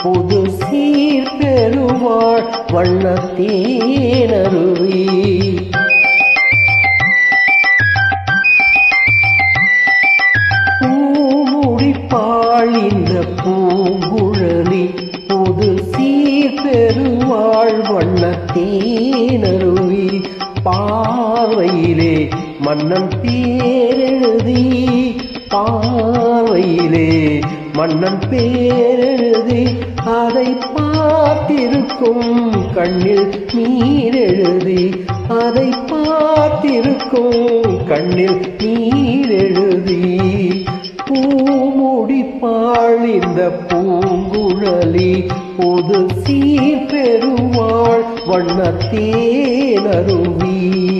புது சீர் பெருவாழ் வண்ணத்தேனருவி பூமுடிப்பாள் இந்த பூங்குழலி புது சீர் பெருவாழ் வண்ணத்தேனருவி பார்வையிலே மன்னன் பேரெழுதி பார்வையிலே மன்னன் பேரெழுதி அதை பார்த்திருக்கும் கண்ணில் நீர் எழுதி அதை பார்த்திருக்கும் கண்ணில் நீர் எழுதி பூமுடிப்பாள் இந்த பூங்குழலி புது சீர் பெருவாள் வண்ணத்தேனருவி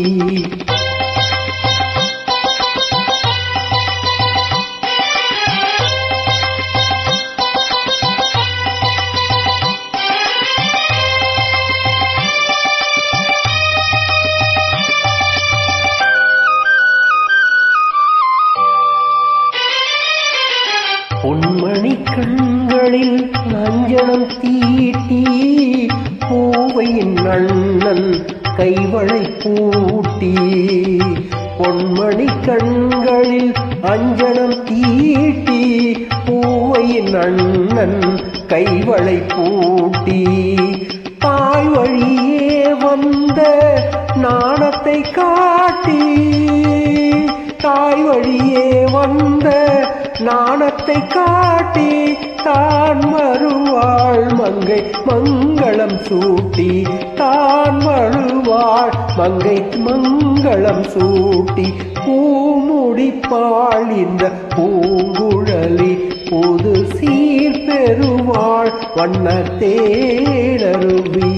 பொன்மணி கண்களில் அஞ்சனம் தீட்டி பூவையின் அண்ணன் கைவளை பூட்டி பொன்மணி கண்களில் அஞ்சனம் தீட்டி பூவையின் அண்ணன் கைவளை பூட்டி தாய் வழியே வந்த நாணத்தை காட்டி தாய் வழியே வந்த நாணத்தை காட்டி தான் வருவாள் மங்கை மங்களம் சூட்டி தான் வருவாள் மங்கை மங்களம் சூட்டி பூமுடிப்பாள் இந்த பூங்குழலி புது சீர் பெருவாள் வண்ணத்தேனருவி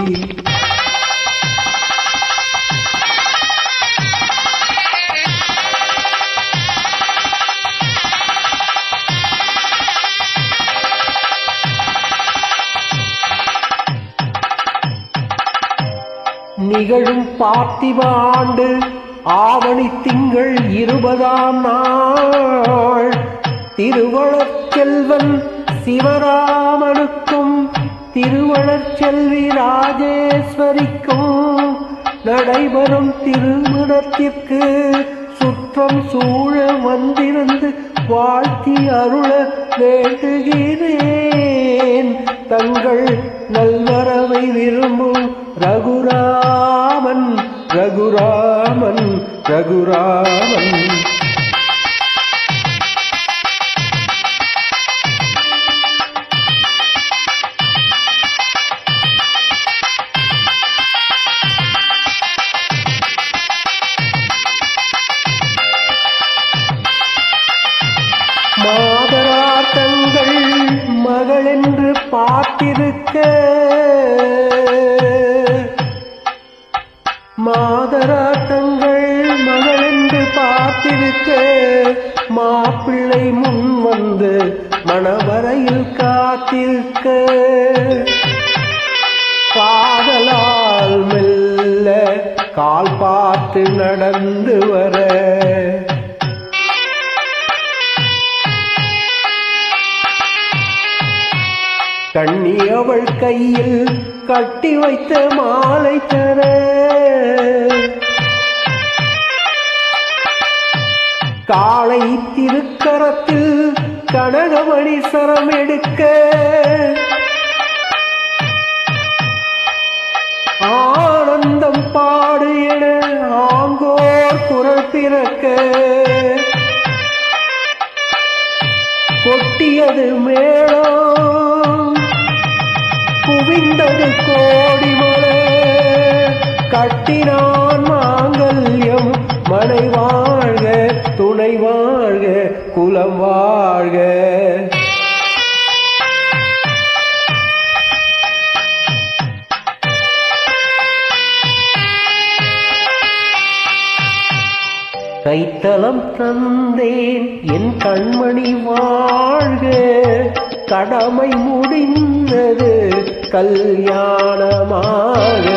நிகழும் பார்த்திப ஆண்டு ஆவணி திங்கள் இருபதாம் நாள் திருவளர் செல்வன் சிவராமனுக்கும் திருவளர் செல்வி ராஜேஸ்வரிக்கும் நடைபெறும் திருமணத்திற்கு சுற்றம் சூழ வந்திருந்து வாழ்த்தி அருள வேண்டுகிறேன் தங்கள் நல்வரவை விரும்பும் ரகுராமன் ரகுராமன் ரகுராமன் மாதராட்டங்கள் மகளென்று பார்த்திருக்க மாதராட்டங்கள் மகளென்று பார்த்திருக்க மாப்பிள்ளை முன் வந்து மணவரையில் காத்திருக்க காதலால் மெல்ல கால் பார்த்து நடந்து வர கண்ணி அவள் கையில் கட்டி வைத்த மாலை தர காளை திருக்கரத்தில் கனகமணி சரம் எடுக்க ஆனந்தம் பாடு என ஆங்கோர் குரல் பிறக்க கொட்டியது மேளம் குவிந்தது கோடி மலை கட்டினான் மாங்கல்யம் மனை வாழ்க துணை வாழ்க குலம் வாழ்க கைத்தலம் தந்தேன் என் கண்மணி வாழ்க கடமை முடிந்தது கல்யாணமாக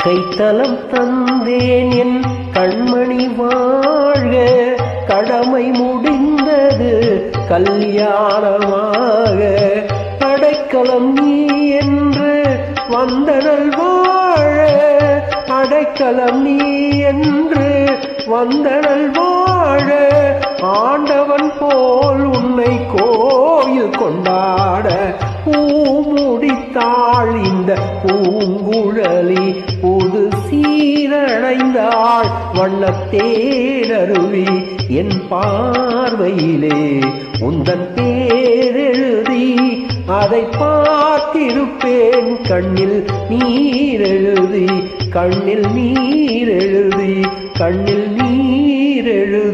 கைத்தலம் தந்தேன் என் கண்மணி வாழ்க கடமை முடிந்தது கல்யாணமாக அடைக்கலம் நீ என்று வந்தனல் வாழ அடைக்கலம் நீ என்று வந்தனல் வாழ ஆண்டவன் போல் உன்னை கோயில் கொண்டாட பூ முடித்தாள் இந்த பூங்குழலி புது சீரடைந்தாள் வண்ணத்தேரருவி என் பார்வையிலே உந்தன் பேரெழுதி அதை பார்த்திருப்பேன் கண்ணில் நீரெழுதி கண்ணில் நீரெழுதி கண்ணில் நீரெழுதி